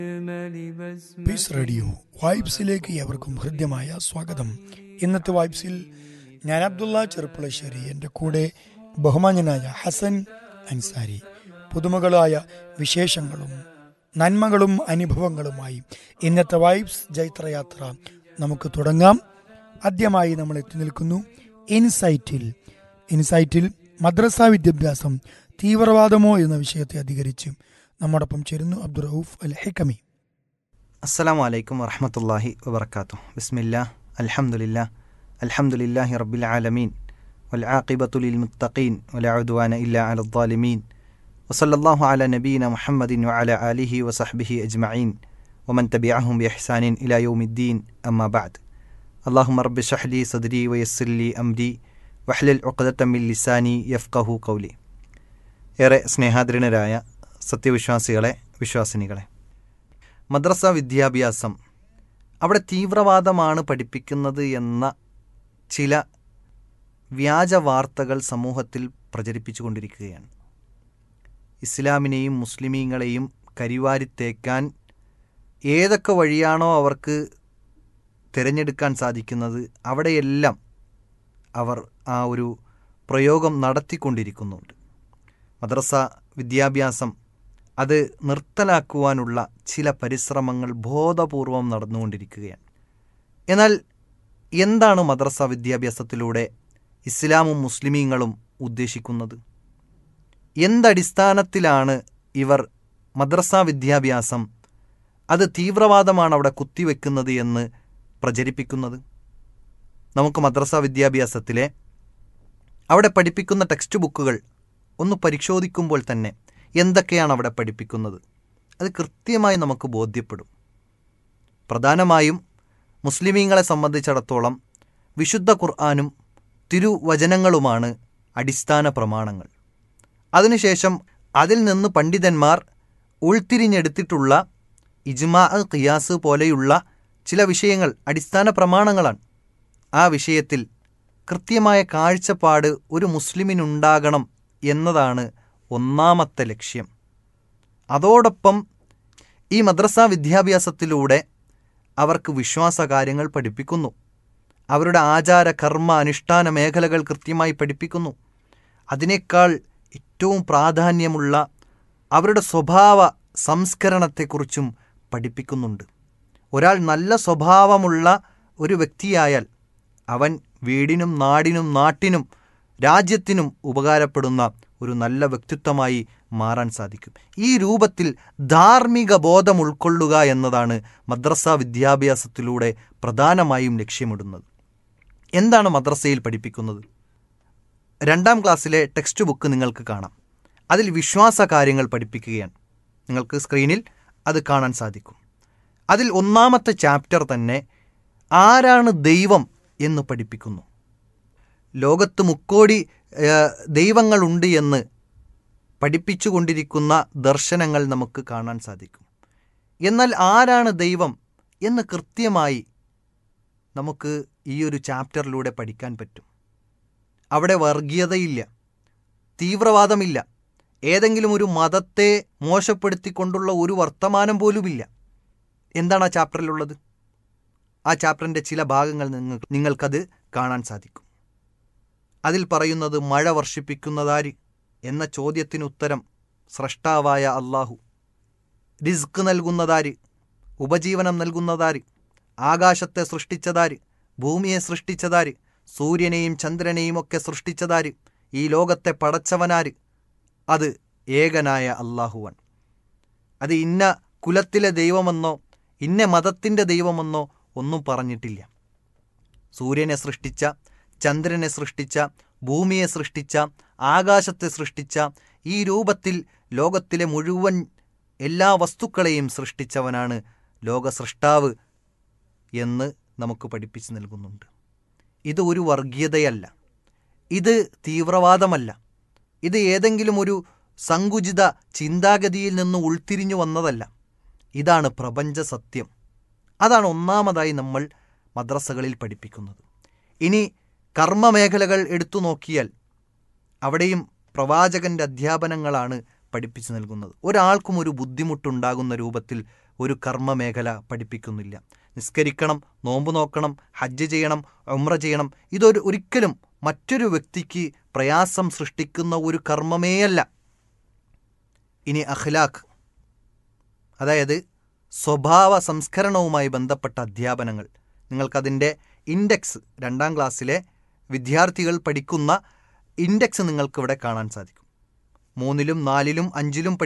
piece radio വൈബ്സിലേക്ക് എവർക്കും ഹൃദ്യമായ സ്വാഗതം ഇന്നത്തെ വൈബ്സിൽ ഞാൻ അബ്ദുള്ള ചെറുപ്പുളശ്ശേരി എൻ്റെ കൂടെ ബഹുമാന്യനായ ഹസൻ അൻസാരി പുതുമകളായ വിശേഷങ്ങളും നന്മകളും അനുഭവങ്ങളുമായി ഇന്നത്തെ വൈബ്സ് ജൈത്രയാത്ര നമുക്ക് തുടങ്ങാം ആദ്യമായി നമ്മൾ എത്തി നിൽക്കുന്നു ഇൻസൈറ്റിൽ ഇൻസൈറ്റിൽ മദ്രസ വിദ്യാഭ്യാസം തീവ്രവാദമോ എന്ന വിഷയത്തെ അധികരിച്ച് നമ്മോടൊപ്പം ചേരുന്നു അബ്ദുൾ റൌഫ് അൽ ഹെക്കമി അസ്സലാമു അലൈക്കും വറഹമത്തല്ലാഹി വബർക്കാത്തു ബിസ്മില്ലാ അൽഹംദുലില്ലാ അൽഹംദുലില്ലാഹി റബ്ബിൽ ആലമീൻ വൽ ആഖിബത്തു ലിൽ മുത്തഖീൻ വലാ ഉദ്വാന ഇല്ലാ അലൽ ളാലിമീൻ വസല്ലല്ലാഹു അല നബീന മുഹമ്മദിൻ വഅല ആലിഹി വസഹ്ബിഹി അജ്മഈൻ വമൻ തബിഅഹും ബിഇഹ്സാനിൻ ഇലാ യൗമിദ്ദീൻ അമ്മാ ബഅദ് അല്ലാഹുമ്മ റബ്ബി ഷ്റഹ് ലി സദ്രി വയസ്സിർ ലി അംരി വഹ്ലിൽ ഉഖ്ദത മിൻ ലിസാനി യഫ്ഖഹു ഖൗലി ഏറെ സ്നേഹാദരനരായ സത്യവിശ്വാസികളെ വിശ്വാസിനികളെ മദ്രസ വിദ്യാഭ്യാസം അവിടെ തീവ്രവാദമാണ് പഠിപ്പിക്കുന്നത് എന്ന ചില വ്യാജ വാർത്തകൾ സമൂഹത്തിൽ പ്രചരിപ്പിച്ചുകൊണ്ടിരിക്കുകയാണ് ഇസ്ലാമിനെയും മുസ്ലിമീങ്ങളെയും കരിവാരിത്തേക്കാൻ ഏതൊക്കെ വഴിയാണോ അവർക്ക് തിരഞ്ഞെടുക്കാൻ സാധിക്കുന്നത് അവിടെയെല്ലാം അവർ ആ ഒരു പ്രയോഗം നടത്തിക്കൊണ്ടിരിക്കുന്നുണ്ട് മദ്രസ വിദ്യാഭ്യാസം അത് നിർത്തലാക്കുവാനുള്ള ചില പരിശ്രമങ്ങൾ ബോധപൂർവം നടന്നുകൊണ്ടിരിക്കുകയാണ് എന്നാൽ എന്താണ് മദ്രസ വിദ്യാഭ്യാസത്തിലൂടെ ഇസ്ലാമും മുസ്ലിമീങ്ങളും ഉദ്ദേശിക്കുന്നത് എന്തടിസ്ഥാനത്തിലാണ് ഇവർ മദ്രസ വിദ്യാഭ്യാസം അത് തീവ്രവാദമാണ് അവിടെ കുത്തിവെക്കുന്നത് എന്ന് പ്രചരിപ്പിക്കുന്നത് നമുക്ക് മദ്രസ വിദ്യാഭ്യാസത്തിലെ അവിടെ പഠിപ്പിക്കുന്ന ടെക്സ്റ്റ് ബുക്കുകൾ ഒന്ന് പരിശോധിക്കുമ്പോൾ തന്നെ എന്തൊക്കെയാണ് അവിടെ പഠിപ്പിക്കുന്നത് അത് കൃത്യമായി നമുക്ക് ബോധ്യപ്പെടും പ്രധാനമായും മുസ്ലിമീങ്ങളെ സംബന്ധിച്ചിടത്തോളം വിശുദ്ധ ഖുർആാനും തിരുവചനങ്ങളുമാണ് അടിസ്ഥാന പ്രമാണങ്ങൾ അതിനുശേഷം അതിൽ നിന്ന് പണ്ഡിതന്മാർ ഉൾത്തിരിഞ്ഞെടുത്തിട്ടുള്ള ഇജ്മാ ഖിയാസ് പോലെയുള്ള ചില വിഷയങ്ങൾ അടിസ്ഥാന പ്രമാണങ്ങളാണ് ആ വിഷയത്തിൽ കൃത്യമായ കാഴ്ചപ്പാട് ഒരു മുസ്ലിമിനുണ്ടാകണം എന്നതാണ് ഒന്നാമത്തെ ലക്ഷ്യം അതോടൊപ്പം ഈ മദ്രസ വിദ്യാഭ്യാസത്തിലൂടെ അവർക്ക് വിശ്വാസ കാര്യങ്ങൾ പഠിപ്പിക്കുന്നു അവരുടെ ആചാര കർമ്മ അനുഷ്ഠാന മേഖലകൾ കൃത്യമായി പഠിപ്പിക്കുന്നു അതിനേക്കാൾ ഏറ്റവും പ്രാധാന്യമുള്ള അവരുടെ സ്വഭാവ സംസ്കരണത്തെക്കുറിച്ചും പഠിപ്പിക്കുന്നുണ്ട് ഒരാൾ നല്ല സ്വഭാവമുള്ള ഒരു വ്യക്തിയായാൽ അവൻ വീടിനും നാടിനും നാട്ടിനും രാജ്യത്തിനും ഉപകാരപ്പെടുന്ന ഒരു നല്ല വ്യക്തിത്വമായി മാറാൻ സാധിക്കും ഈ രൂപത്തിൽ ധാർമ്മിക ബോധം ഉൾക്കൊള്ളുക എന്നതാണ് മദ്രസ വിദ്യാഭ്യാസത്തിലൂടെ പ്രധാനമായും ലക്ഷ്യമിടുന്നത് എന്താണ് മദ്രസയിൽ പഠിപ്പിക്കുന്നത് രണ്ടാം ക്ലാസ്സിലെ ടെക്സ്റ്റ് ബുക്ക് നിങ്ങൾക്ക് കാണാം അതിൽ വിശ്വാസ കാര്യങ്ങൾ പഠിപ്പിക്കുകയാണ് നിങ്ങൾക്ക് സ്ക്രീനിൽ അത് കാണാൻ സാധിക്കും അതിൽ ഒന്നാമത്തെ ചാപ്റ്റർ തന്നെ ആരാണ് ദൈവം എന്ന് പഠിപ്പിക്കുന്നു ലോകത്ത് മുക്കോടി ദൈവങ്ങളുണ്ട് എന്ന് പഠിപ്പിച്ചുകൊണ്ടിരിക്കുന്ന ദർശനങ്ങൾ നമുക്ക് കാണാൻ സാധിക്കും എന്നാൽ ആരാണ് ദൈവം എന്ന് കൃത്യമായി നമുക്ക് ഈ ഒരു ചാപ്റ്ററിലൂടെ പഠിക്കാൻ പറ്റും അവിടെ വർഗീയതയില്ല തീവ്രവാദമില്ല ഏതെങ്കിലും ഒരു മതത്തെ മോശപ്പെടുത്തിക്കൊണ്ടുള്ള ഒരു വർത്തമാനം പോലുമില്ല എന്താണ് ആ ചാപ്റ്ററിലുള്ളത് ആ ചാപ്റ്ററിൻ്റെ ചില ഭാഗങ്ങൾ നിങ്ങൾ നിങ്ങൾക്കത് കാണാൻ സാധിക്കും അതിൽ പറയുന്നത് മഴ വർഷിപ്പിക്കുന്നതാര് എന്ന ചോദ്യത്തിന് ഉത്തരം സ്രഷ്ടാവായ അള്ളാഹു റിസ്ക് നൽകുന്നതാര് ഉപജീവനം നൽകുന്നതാര് ആകാശത്തെ സൃഷ്ടിച്ചതാര് ഭൂമിയെ സൃഷ്ടിച്ചതാര് സൂര്യനെയും ചന്ദ്രനെയും ഒക്കെ സൃഷ്ടിച്ചതാര് ഈ ലോകത്തെ പടച്ചവനാര് അത് ഏകനായ അള്ളാഹുവൻ അത് ഇന്ന കുലത്തിലെ ദൈവമെന്നോ ഇന്ന മതത്തിൻ്റെ ദൈവമെന്നോ ഒന്നും പറഞ്ഞിട്ടില്ല സൂര്യനെ സൃഷ്ടിച്ച ചന്ദ്രനെ സൃഷ്ടിച്ച ഭൂമിയെ സൃഷ്ടിച്ച ആകാശത്തെ സൃഷ്ടിച്ച ഈ രൂപത്തിൽ ലോകത്തിലെ മുഴുവൻ എല്ലാ വസ്തുക്കളെയും സൃഷ്ടിച്ചവനാണ് ലോകസൃഷ്ടാവ് എന്ന് നമുക്ക് പഠിപ്പിച്ചു നൽകുന്നുണ്ട് ഇത് ഒരു വർഗീയതയല്ല ഇത് തീവ്രവാദമല്ല ഇത് ഏതെങ്കിലും ഒരു സങ്കുചിത ചിന്താഗതിയിൽ നിന്ന് ഉൾത്തിരിഞ്ഞു വന്നതല്ല ഇതാണ് പ്രപഞ്ച സത്യം അതാണ് ഒന്നാമതായി നമ്മൾ മദ്രസകളിൽ പഠിപ്പിക്കുന്നത് ഇനി കർമ്മമേഖലകൾ എടുത്തു നോക്കിയാൽ അവിടെയും പ്രവാചകന്റെ അധ്യാപനങ്ങളാണ് പഠിപ്പിച്ചു നൽകുന്നത് ഒരാൾക്കും ഒരു ബുദ്ധിമുട്ടുണ്ടാകുന്ന രൂപത്തിൽ ഒരു കർമ്മ മേഖല പഠിപ്പിക്കുന്നില്ല നിസ്കരിക്കണം നോമ്പ് നോക്കണം ഹജ്ജ് ചെയ്യണം ഉമ്ര ചെയ്യണം ഇതൊരു ഒരിക്കലും മറ്റൊരു വ്യക്തിക്ക് പ്രയാസം സൃഷ്ടിക്കുന്ന ഒരു കർമ്മമേയല്ല ഇനി അഖ്ലാഖ് അതായത് സ്വഭാവ സംസ്കരണവുമായി ബന്ധപ്പെട്ട അധ്യാപനങ്ങൾ നിങ്ങൾക്കതിൻ്റെ ഇൻഡെക്സ് രണ്ടാം ക്ലാസ്സിലെ വിദ്യാർത്ഥികൾ പഠിക്കുന്ന ഇൻഡെക്സ് നിങ്ങൾക്കിവിടെ കാണാൻ സാധിക്കും മൂന്നിലും നാലിലും അഞ്ചിലും